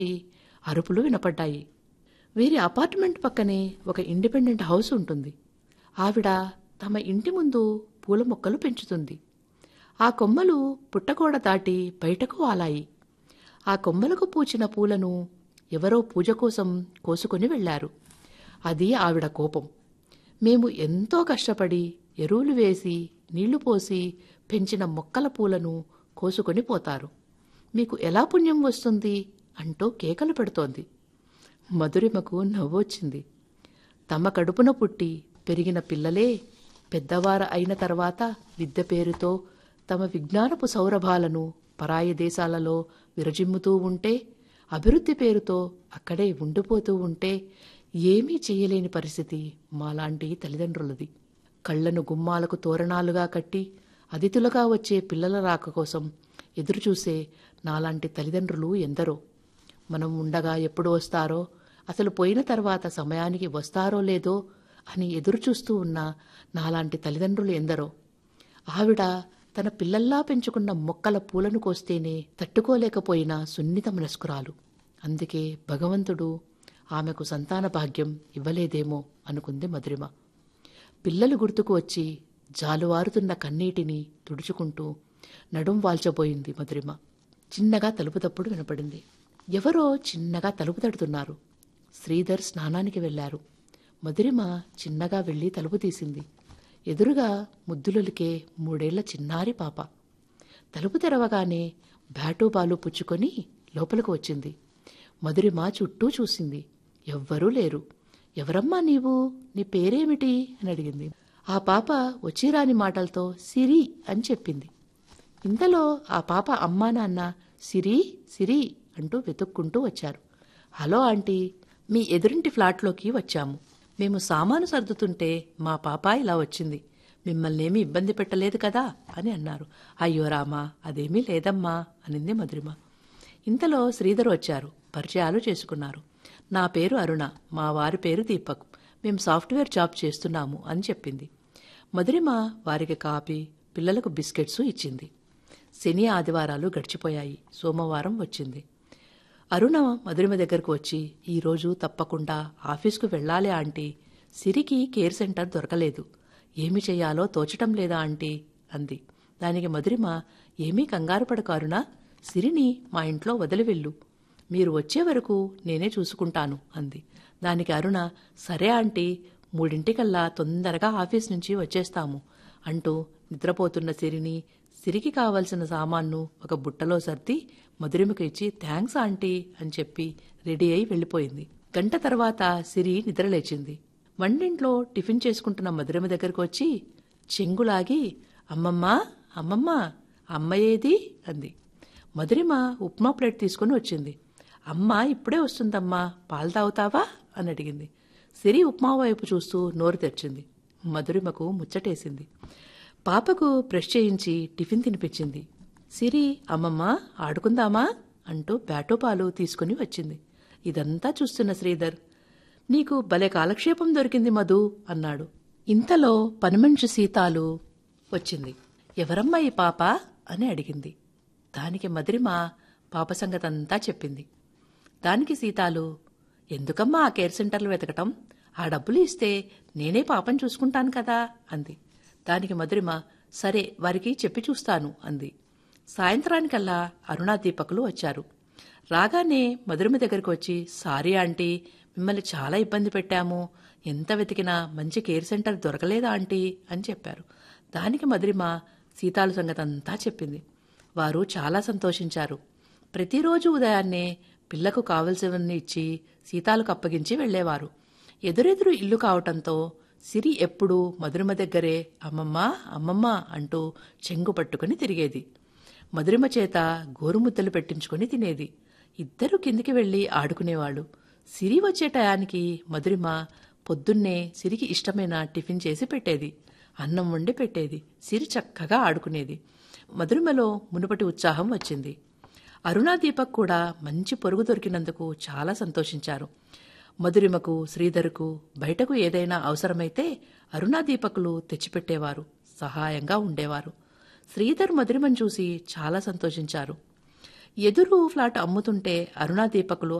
అరుపులు వినపడ్డాయి వీరి అపార్ట్మెంట్ పక్కనే ఒక ఇండిపెండెంట్ హౌస్ ఉంటుంది ఆవిడ తమ ఇంటి ముందు పూల మొక్కలు పెంచుతుంది ఆ కొమ్మలు పుట్టగోడ దాటి బయటకు వాలాయి ఆ కొమ్మలకు పూచిన పూలను ఎవరో పూజ కోసం కోసుకొని వెళ్లారు అది ఆవిడ కోపం మేము ఎంతో కష్టపడి ఎరువులు వేసి నీళ్లు పోసి పెంచిన మొక్కల పూలను కోసుకొని పోతారు మీకు ఎలా పుణ్యం వస్తుంది అంటూ కేకలు పెడుతోంది మధురిమకు నవ్వొచ్చింది తమ కడుపున పుట్టి పెరిగిన పిల్లలే పెద్దవార అయిన తర్వాత విద్య పేరుతో తమ విజ్ఞానపు సౌరభాలను పరాయి దేశాలలో విరజిమ్ముతూ ఉంటే అభివృద్ధి పేరుతో అక్కడే ఉండిపోతూ ఉంటే ఏమీ చేయలేని పరిస్థితి మాలాంటి తల్లిదండ్రులది కళ్లను గుమ్మాలకు తోరణాలుగా కట్టి అతిథులుగా వచ్చే పిల్లల రాక కోసం ఎదురుచూసే నాలాంటి తల్లిదండ్రులు ఎందరో మనం ఉండగా ఎప్పుడు వస్తారో అసలు పోయిన తర్వాత సమయానికి వస్తారో లేదో అని ఎదురుచూస్తూ ఉన్న నాలాంటి తల్లిదండ్రులు ఎందరో ఆవిడ తన పిల్లల్లా పెంచుకున్న మొక్కల పూలను కోస్తేనే తట్టుకోలేకపోయిన సున్నిత మనస్కురాలు అందుకే భగవంతుడు ఆమెకు సంతాన భాగ్యం ఇవ్వలేదేమో అనుకుంది మధురిమ పిల్లలు గుర్తుకు వచ్చి జాలువారుతున్న కన్నీటిని తుడుచుకుంటూ నడుం వాల్చబోయింది మధురిమ చిన్నగా తలుపు తప్పుడు వినపడింది ఎవరో చిన్నగా తలుపు తడుతున్నారు శ్రీధర్ స్నానానికి వెళ్లారు మధురిమ చిన్నగా వెళ్లి తలుపు తీసింది ఎదురుగా ముద్దులొలికే మూడేళ్ల చిన్నారి పాప తలుపు తెరవగానే బ్యాటు బాలు పుచ్చుకొని లోపలికి వచ్చింది మధురిమ చుట్టూ చూసింది ఎవ్వరూ లేరు ఎవరమ్మా నీవు నీ పేరేమిటి అని అడిగింది ఆ పాప వచ్చిరాని మాటలతో సిరి అని చెప్పింది ఇంతలో ఆ పాప అమ్మా నాన్న సిరి సిరి అంటూ వెతుక్కుంటూ వచ్చారు హలో ఆంటీ మీ ఎదురింటి ఫ్లాట్లోకి వచ్చాము మేము సామాను సర్దుతుంటే మా పాప ఇలా వచ్చింది మిమ్మల్ని ఏమీ ఇబ్బంది పెట్టలేదు కదా అని అన్నారు అయ్యో రామా అదేమీ లేదమ్మా అనింది మధురిమ ఇంతలో శ్రీధర్ వచ్చారు పరిచయాలు చేసుకున్నారు నా పేరు అరుణ మా వారి పేరు దీపక్ మేము సాఫ్ట్వేర్ జాబ్ చేస్తున్నాము అని చెప్పింది మధురిమ వారికి కాపీ పిల్లలకు బిస్కెట్స్ ఇచ్చింది శని ఆదివారాలు గడిచిపోయాయి సోమవారం వచ్చింది అరుణ మధురిమ దగ్గరకు వచ్చి ఈరోజు తప్పకుండా ఆఫీస్కు వెళ్ళాలి ఆంటీ సిరికి కేర్ సెంటర్ దొరకలేదు ఏమి చెయ్యాలో తోచటం లేదా ఆంటీ అంది దానికి మధురిమ ఏమీ కంగారు పడకు అరుణ సిరిని మా ఇంట్లో వదిలి వెళ్ళు మీరు వచ్చే వరకు నేనే చూసుకుంటాను అంది దానికి అరుణ సరే ఆంటీ మూడింటికల్లా తొందరగా ఆఫీస్ నుంచి వచ్చేస్తాము అంటూ నిద్రపోతున్న సిరిని సిరికి కావలసిన సామాన్ను ఒక బుట్టలో సర్ది మధురిమకు ఇచ్చి థ్యాంక్స్ ఆంటీ అని చెప్పి రెడీ అయి వెళ్ళిపోయింది గంట తర్వాత సిరి నిద్రలేచింది వంటింట్లో టిఫిన్ చేసుకుంటున్న మధురిమ దగ్గరకు వచ్చి చెంగులాగి అమ్మమ్మా అమ్మమ్మ అమ్మ ఏది అంది మధురిమ ఉప్మా ప్లేట్ తీసుకుని వచ్చింది అమ్మ ఇప్పుడే వస్తుందమ్మా పాలు తాగుతావా అని అడిగింది సిరి ఉప్మా వైపు చూస్తూ నోరు తెరిచింది మధురిమకు ముచ్చటేసింది పాపకు బ్రష్ చేయించి టిఫిన్ తినిపించింది సిరి అమ్మమ్మ ఆడుకుందామా అంటూ బ్యాటో పాలు తీసుకుని వచ్చింది ఇదంతా చూస్తున్న శ్రీధర్ నీకు భలే కాలక్షేపం దొరికింది మధు అన్నాడు ఇంతలో పనిమనిషి సీతాలు వచ్చింది ఎవరమ్మా ఈ పాప అని అడిగింది దానికి మధురిమ పాప సంగతంతా చెప్పింది దానికి సీతాలు ఎందుకమ్మా ఆ కేర్ సెంటర్లు వెతకటం ఆ డబ్బులు ఇస్తే నేనే పాపం చూసుకుంటాను కదా అంది దానికి మధురిమ సరే వారికి చెప్పి చూస్తాను అంది సాయంత్రానికల్లా అరుణా దీపకులు వచ్చారు రాగానే మధురిమ దగ్గరికి వచ్చి సారీ ఆంటీ మిమ్మల్ని చాలా ఇబ్బంది పెట్టాము ఎంత వెతికినా మంచి కేర్ సెంటర్ దొరకలేదా ఆంటీ అని చెప్పారు దానికి మధురిమ సీతాలు సంగతంతా చెప్పింది వారు చాలా సంతోషించారు ప్రతిరోజు ఉదయాన్నే పిల్లకు కావలసినవన్నీ ఇచ్చి సీతాలకు అప్పగించి వెళ్లేవారు ఎదురెదురు ఇల్లు కావటంతో సిరి ఎప్పుడూ మధురిమ దగ్గరే అమ్మమ్మ అమ్మమ్మ అంటూ చెంగు పట్టుకుని తిరిగేది మధురిమ చేత గోరుముద్దలు పెట్టించుకుని తినేది ఇద్దరూ కిందికి వెళ్లి ఆడుకునేవాళ్ళు సిరి వచ్చే టయానికి మధురిమ పొద్దున్నే సిరికి ఇష్టమైన టిఫిన్ చేసి పెట్టేది అన్నం వండి పెట్టేది సిరి చక్కగా ఆడుకునేది మధురిమలో మునుపటి ఉత్సాహం వచ్చింది అరుణా దీపక్ కూడా మంచి పొరుగు దొరికినందుకు చాలా సంతోషించారు మధురిమకు శ్రీధర్కు బయటకు ఏదైనా అవసరమైతే అరుణా దీపకులు తెచ్చిపెట్టేవారు సహాయంగా ఉండేవారు శ్రీధర్ మధురిమను చూసి చాలా సంతోషించారు ఎదురు ఫ్లాట్ అమ్ముతుంటే అరుణా దీపకులు